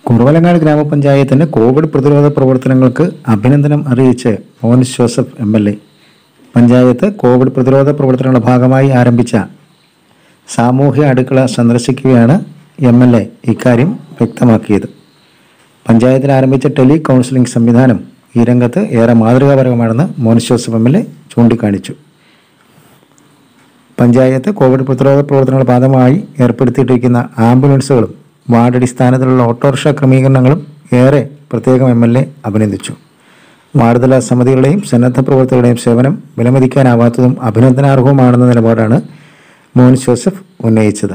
കുറവലങ്ങാട് ഗ്രാമപഞ്ചായത്തിന്റെ കോവിഡ് പ്രതിരോധ പ്രവർത്തനങ്ങൾക്ക് അഭിനന്ദനം അറിയിച്ച് Mons Joseph M L A panchayat covid പ്രതിരോധ പ്രവർത്തനങ്ങളുടെ ഭാഗമായി ആരംഭിച്ച സാമൂഹ്യ അടുക്കള സന്ദർശിക്കുകയാണ് എം എൽ എ ഇക്കാര്യം വ്യക്തമാക്കിയത് പഞ്ചായത്തിൽ ആരംഭിച്ച ടെലി കൗൺസിലിംഗ് സംവിധാനം ഈ രംഗത്ത് ഏറെ മാതൃകാപരമാണെന്ന് Mons Joseph M L A ചൂണ്ടിക്കാണിച്ചു പഞ്ചായത്ത് കോവിഡ് പ്രതിരോധ പ്രവർത്തനങ്ങളുടെ ഭാഗമായി ഏർപ്പെടുത്തിയിട്ടിരിക്കുന്ന ആംബുലൻസുകളും വാർഡ് അടിസ്ഥാനത്തിലുള്ള ഓട്ടോറിക്ഷ ക്രമീകരണങ്ങളും ഏറെ പ്രത്യേകം എം എൽ എ അഭിനന്ദിച്ചു വാർഡ് തല സമിതികളുടെയും സന്നദ്ധ പ്രവർത്തകരുടെയും സേവനം വിലമതിക്കാനാവാത്തതും അഭിനന്ദനാർഹവുമാണെന്ന നിലപാടാണ് മോൻസ് ജോസഫ് ഉന്നയിച്ചത്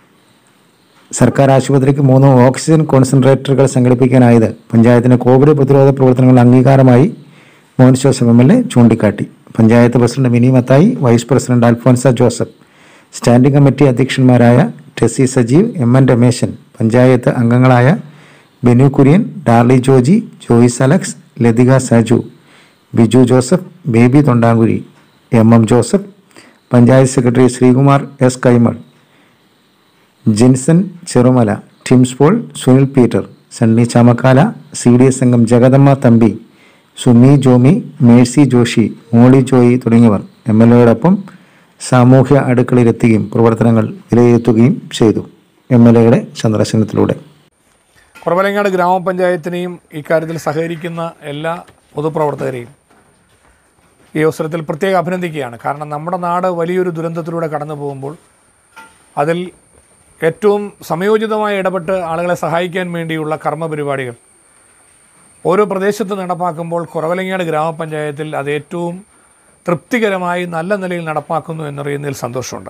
സർക്കാർ ആശുപത്രിക്ക് മൂന്ന് ഓക്സിജൻ കോൺസെൻട്രേറ്ററുകൾ സംഘടിപ്പിക്കാനായത് പഞ്ചായത്തിന്റെ കോവിഡ് പ്രതിരോധ പ്രവർത്തനങ്ങളുടെ അംഗീകാരമായി Mons Joseph M L A ചൂണ്ടിക്കാട്ടി panchayat president Mini Mathai vice president Alphonsa Joseph standing committee അധ്യക്ഷന്മാരായ ടെസി സജീവ് എം എൻ രമേശൻ പഞ്ചായത്ത് അംഗങ്ങളായ Benu Kurian Darly Joji Joyce Alex Lathika Saju Biju Joseph Baby Thondankuri M M Joseph panchayat secretary Sreekumar S Kaimal Jinson Cherumala Tims Paul Sunil Peter Sunny Chamakkala C D S അംഗം ജഗദമ്മ തമ്പി സുമി ജോമി മേഴ്സി ജോഷി മോളി ജോയി തുടങ്ങിയവർ എം എൽ എയോടൊപ്പം സാമൂഹ്യ അടുക്കളയിലെത്തുകയും പ്രവർത്തനങ്ങൾ വിലയിരുത്തുകയും ചെയ്തു എം എൽ എയുടെ സന്ദർശനത്തിലൂടെ കുറവലങ്ങാട് ഗ്രാമപഞ്ചായത്തിനെയും ഇക്കാര്യത്തിൽ സഹകരിക്കുന്ന എല്ലാ പൊതുപ്രവർത്തകരെയും ഈ അവസരത്തിൽ പ്രത്യേകം അഭിനന്ദിക്കുകയാണ് കാരണം നമ്മുടെ നാട് വലിയൊരു ദുരന്തത്തിലൂടെ കടന്നു പോകുമ്പോൾ അതിൽ ഏറ്റവും സമയോചിതമായി ഇടപെട്ട് ആളുകളെ സഹായിക്കാൻ വേണ്ടിയുള്ള കർമ്മ പരിപാടികൾ ഓരോ പ്രദേശത്ത് നടപ്പാക്കുമ്പോൾ കുറവലങ്ങാട് ഗ്രാമപഞ്ചായത്തിൽ അത് ഏറ്റവും തൃപ്തികരമായി നല്ല നിലയിൽ നടപ്പാക്കുന്നു എന്നറിയുന്നതിൽ സന്തോഷമുണ്ട്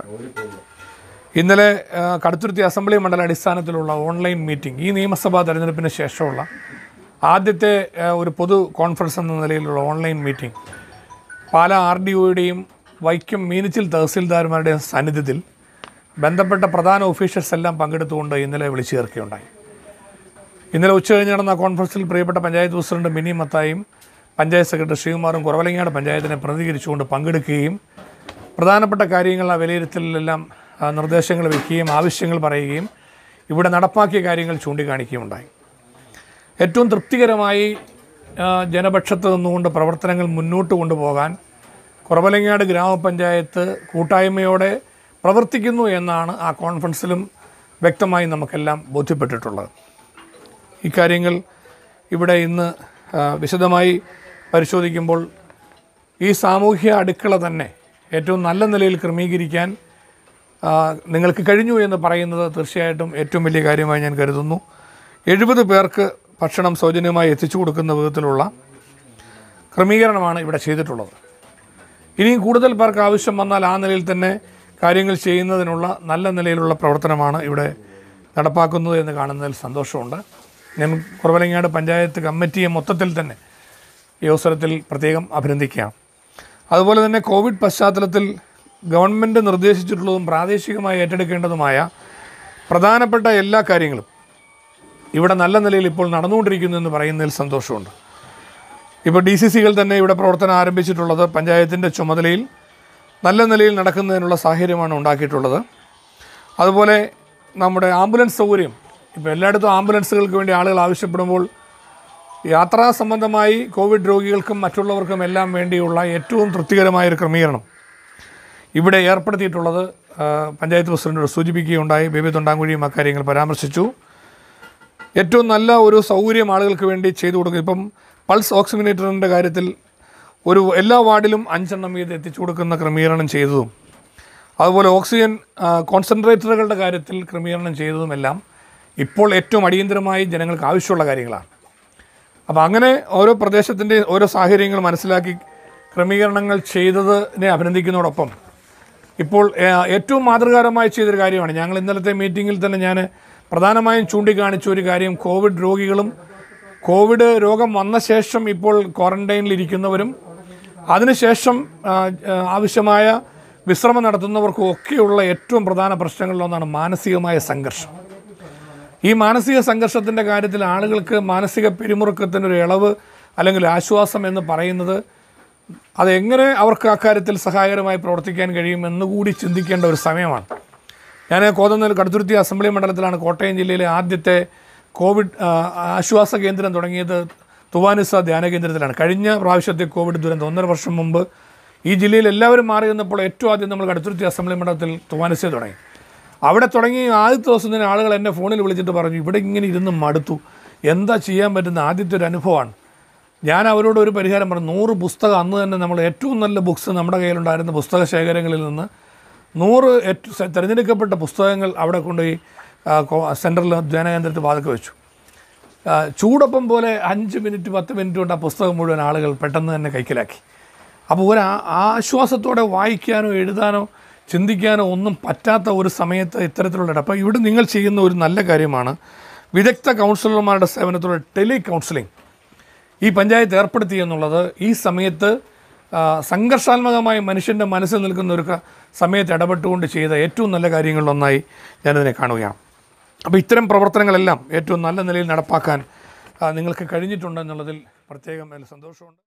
ഇന്നലെ ആ, കടുത്തുരുത്തി അസംബ്ലി മണ്ഡല അടിസ്ഥാനത്തിലുള്ള ഓൺലൈൻ മീറ്റിംഗ് ഈ നിയമസഭാ തെരഞ്ഞെടുപ്പിന് ശേഷമുള്ള ആദ്യത്തെ ആ, ഒരു പൊതു കോൺഫറൻസ് എന്ന നിലയിലുള്ള online meeting Pala R D ഒയുടെയും വൈക്കം മീനച്ചിൽ തഹസിൽദാർമാരുടെയും സാന്നിധ്യത്തിൽ ബന്ധപ്പെട്ട പ്രധാന ഓഫീഷ്യൽസ് എല്ലാം പങ്കെടുത്തുകൊണ്ട് ഇന്നലെ വിളിച്ചു ചേർക്കുകയുണ്ടായി ഇന്നലെ ഉച്ച കഴിഞ്ഞ് നടന്ന കോൺഫറൻസിൽ പ്രിയപ്പെട്ട പഞ്ചായത്ത് പ്രസിഡന്റ് മിനി മത്തായും പഞ്ചായത്ത് സെക്രട്ടറി ശ്രീകുമാറും കുറവലങ്ങാട് പഞ്ചായത്തിനെ പ്രതികരിച്ചുകൊണ്ട് പങ്കെടുക്കുകയും പ്രധാനപ്പെട്ട കാര്യങ്ങൾ ആ വിലയിരുത്തലിലെല്ലാം ആ, നിർദ്ദേശങ്ങൾ വയ്ക്കുകയും ആവശ്യങ്ങൾ പറയുകയും ഇവിടെ നടപ്പാക്കിയ കാര്യങ്ങൾ ചൂണ്ടിക്കാണിക്കുകയും ഉണ്ടായി ഏറ്റവും തൃപ്തികരമായി ആ, ജനപക്ഷത്ത് നിന്നുകൊണ്ട് പ്രവർത്തനങ്ങൾ മുന്നോട്ട് കൊണ്ടുപോകാൻ കുറവലങ്ങാട് ഗ്രാമപഞ്ചായത്ത് കൂട്ടായ്മയോടെ പ്രവർത്തിക്കുന്നു എന്നാണ് ആ കോൺഫറൻസിലും വ്യക്തമായി നമുക്കെല്ലാം ബോധ്യപ്പെട്ടിട്ടുള്ളത് ഇക്കാര്യങ്ങൾ ഇവിടെ ഇന്ന് ആ, വിശദമായി പരിശോധിക്കുമ്പോൾ ഈ സാമൂഹ്യ അടുക്കള തന്നെ ഏറ്റവും നല്ല നിലയിൽ ക്രമീകരിക്കാൻ ആ, നിങ്ങൾക്ക് കഴിഞ്ഞു എന്ന് പറയുന്നത് തീർച്ചയായിട്ടും ഏറ്റവും വലിയ കാര്യമായി ഞാൻ കരുതുന്നു എഴുപത് പേർക്ക് ഭക്ഷണം സൗജന്യമായി എത്തിച്ചു കൊടുക്കുന്ന വിധത്തിലുള്ള ക്രമീകരണമാണ് ഇവിടെ ചെയ്തിട്ടുള്ളത് ഇനിയും കൂടുതൽ പേർക്ക് ആവശ്യം വന്നാൽ ആ നിലയിൽ തന്നെ കാര്യങ്ങൾ ചെയ്യുന്നതിനുള്ള നല്ല നിലയിലുള്ള പ്രവർത്തനമാണ് ഇവിടെ നടപ്പാക്കുന്നത് എന്ന് കാണുന്നതിൽ സന്തോഷമുണ്ട് ഞാൻ കുറവലങ്ങാട് പഞ്ചായത്ത് കമ്മിറ്റിയെ മൊത്തത്തിൽ തന്നെ ഈ അവസരത്തിൽ പ്രത്യേകം അഭിനന്ദിക്കുകയാണ് അതുപോലെ തന്നെ കോവിഡ് പശ്ചാത്തലത്തിൽ ഗവൺമെൻറ് നിർദ്ദേശിച്ചിട്ടുള്ളതും പ്രാദേശികമായി ഏറ്റെടുക്കേണ്ടതുമായ പ്രധാനപ്പെട്ട എല്ലാ കാര്യങ്ങളും ഇവിടെ നല്ല നിലയിൽ ഇപ്പോൾ നടന്നുകൊണ്ടിരിക്കുന്നു എന്ന് പറയുന്നതിൽ സന്തോഷമുണ്ട് ഇപ്പോൾ ഡി സി സികൾ തന്നെ ഇവിടെ പ്രവർത്തനം ആരംഭിച്ചിട്ടുള്ളത് പഞ്ചായത്തിൻ്റെ ചുമതലയിൽ നല്ല നിലയിൽ നടക്കുന്നതിനുള്ള സാഹചര്യമാണ് ഉണ്ടാക്കിയിട്ടുള്ളത് അതുപോലെ നമ്മുടെ ആംബുലൻസ് സൗകര്യം ഇപ്പോൾ എല്ലായിടത്തും ആംബുലൻസുകൾക്ക് വേണ്ടി ആളുകൾ ആവശ്യപ്പെടുമ്പോൾ യാത്രാ സംബന്ധമായി കോവിഡ് രോഗികൾക്കും മറ്റുള്ളവർക്കും എല്ലാം വേണ്ടിയുള്ള ഏറ്റവും തൃപ്തികരമായ ഒരു ക്രമീകരണം ഇവിടെ ഏർപ്പെടുത്തിയിട്ടുള്ളത് ആ, പഞ്ചായത്ത് പ്രസിഡന്റോട് സൂചിപ്പിക്കുകയുണ്ടായി ബേബി തൊണ്ടാങ്കുഴിയും അക്കാര്യങ്ങൾ പരാമർശിച്ചു ഏറ്റവും നല്ല ഒരു സൗകര്യം ആളുകൾക്ക് വേണ്ടി ചെയ്തു കൊടുക്കും ഇപ്പം പൾസ് ഓക്സിമിനേറ്ററിൻ്റെ കാര്യത്തിൽ ഒരു എല്ലാ വാർഡിലും അഞ്ചെണ്ണം വീതം എത്തിച്ചു കൊടുക്കുന്ന ക്രമീകരണം ചെയ്തതും അതുപോലെ ഓക്സിജൻ ആ, കോൺസെൻട്രേറ്ററുകളുടെ കാര്യത്തിൽ ക്രമീകരണം ചെയ്തതുമെല്ലാം ഇപ്പോൾ ഏറ്റവും അടിയന്തരമായി ജനങ്ങൾക്ക് ആവശ്യമുള്ള കാര്യങ്ങളാണ് അപ്പോൾ അങ്ങനെ ഓരോ പ്രദേശത്തിൻ്റെ ഓരോ സാഹചര്യങ്ങൾ മനസ്സിലാക്കി ക്രമീകരണങ്ങൾ ചെയ്തതിനെ അഭിനന്ദിക്കുന്നതോടൊപ്പം ഇപ്പോൾ ഏ, ഏറ്റവും മാതൃകാപരമായി ചെയ്തൊരു കാര്യമാണ് ഞങ്ങൾ ഇന്നലത്തെ മീറ്റിങ്ങിൽ തന്നെ ഞാൻ പ്രധാനമായും ചൂണ്ടിക്കാണിച്ച ഒരു കാര്യം കോവിഡ് രോഗികളും കോവിഡ് രോഗം വന്ന ശേഷം ഇപ്പോൾ ക്വാറന്റൈനിൽ ഇരിക്കുന്നവരും അതിനുശേഷം ആ, ആ, ആവശ്യമായ വിശ്രമം നടത്തുന്നവർക്കും ഒക്കെയുള്ള ഏറ്റവും പ്രധാന പ്രശ്നങ്ങളിലൊന്നാണ് മാനസികമായ സംഘർഷം ഈ മാനസിക സംഘർഷത്തിൻ്റെ കാര്യത്തിൽ ആളുകൾക്ക് മാനസിക പിരിമുറുക്കത്തിനൊരു ഇളവ് അല്ലെങ്കിൽ ആശ്വാസം എന്ന് പറയുന്നത് അതെങ്ങനെ അവർക്ക് അക്കാര്യത്തിൽ സഹായകരമായി പ്രവർത്തിക്കാൻ കഴിയുമെന്ന് കൂടി ചിന്തിക്കേണ്ട ഒരു സമയമാണ് ഞാൻ കോതന്നൂർ കടുത്തുരുത്തി അസംബ്ലി മണ്ഡലത്തിലാണ് കോട്ടയം ജില്ലയിലെ ആദ്യത്തെ കോവിഡ് ആ, ആശ്വാസ കേന്ദ്രം തുടങ്ങിയത് തുവാനിസ ധ്യാന കേന്ദ്രത്തിലാണ് കഴിഞ്ഞ പ്രാവശ്യത്തെ കോവിഡ് ദുരന്തം ഒന്നര വർഷം മുമ്പ് ഈ ജില്ലയിൽ എല്ലാവരും മാറി നിന്നപ്പോൾ ഏറ്റവും ആദ്യം നമ്മൾ കടുത്തുരുത്തി അസംബ്ലി മണ്ഡലത്തിൽ തുവാനിസ തുടങ്ങി അവിടെ തുടങ്ങി ആദ്യത്തെ ദിവസം തന്നെ ആളുകൾ എന്നെ ഫോണിൽ വിളിച്ചിട്ട് പറഞ്ഞു ഇവിടെ ഇങ്ങനെ ഇരുന്ന് മടുത്തു എന്താ ചെയ്യാൻ പറ്റുന്ന ആദ്യത്തെ ഒരു അനുഭവമാണ് ഞാൻ അവരോട് ഒരു പരിഹാരം പറഞ്ഞു നൂറ് പുസ്തകം അന്ന് തന്നെ നമ്മൾ ഏറ്റവും നല്ല ബുക്സ് നമ്മുടെ കയ്യിലുണ്ടായിരുന്ന പുസ്തക ശേഖരങ്ങളിൽ നിന്ന് നൂറ് ഏറ്റവും സെ- തിരഞ്ഞെടുക്കപ്പെട്ട പുസ്തകങ്ങൾ അവിടെ കൊണ്ടുപോയി ആ, കോ- സെൻട്രൽ ധ്യാനകേന്ദ്രത്തിൽ വാതൊക്കെ വെച്ചു ആ, ചൂടൊപ്പം പോലെ അഞ്ച് മിനിറ്റ് പത്ത് മിനിറ്റ് കൊണ്ട് ആ പുസ്തകം മുഴുവൻ ആളുകൾ പെട്ടെന്ന് തന്നെ കൈക്കലാക്കി അപ്പോൾ ഒരു ആ- ആശ്വാസത്തോടെ വായിക്കാനോ എഴുതാനോ ചിന്തിക്കാനോ ഒന്നും പറ്റാത്ത ഒരു സമയത്ത് ഇത്തരത്തിലുള്ള ഇടം അപ്പോൾ ഇവിടെ നിങ്ങൾ ചെയ്യുന്ന ഒരു നല്ല കാര്യമാണ് വിദഗ്ധ കൗൺസിലർമാരുടെ സേവനത്തോടെ ടെലി കൗൺസിലിംഗ് ഈ പഞ്ചായത്ത് ഏർപ്പെടുത്തി എന്നുള്ളത് ഈ സമയത്ത് ആ, സംഘർഷാത്മകമായി മനുഷ്യൻ്റെ മനസ്സിൽ നിൽക്കുന്ന ഒരു ക- സമയത്ത് ഇടപെട്ടുകൊണ്ട് ചെയ്ത ഏറ്റവും നല്ല കാര്യങ്ങളിലൊന്നായി ഞാനിതിനെ കാണുകയാണ് അപ്പോൾ ഇത്തരം പ്രവർത്തനങ്ങളെല്ലാം ഏറ്റവും നല്ല നിലയിൽ നടപ്പാക്കാൻ ആ, നിങ്ങൾക്ക് കഴിഞ്ഞിട്ടുണ്ട് എന്നുള്ളതിൽ പ്രത്യേകം അതിൽ സന്തോഷമുണ്ട്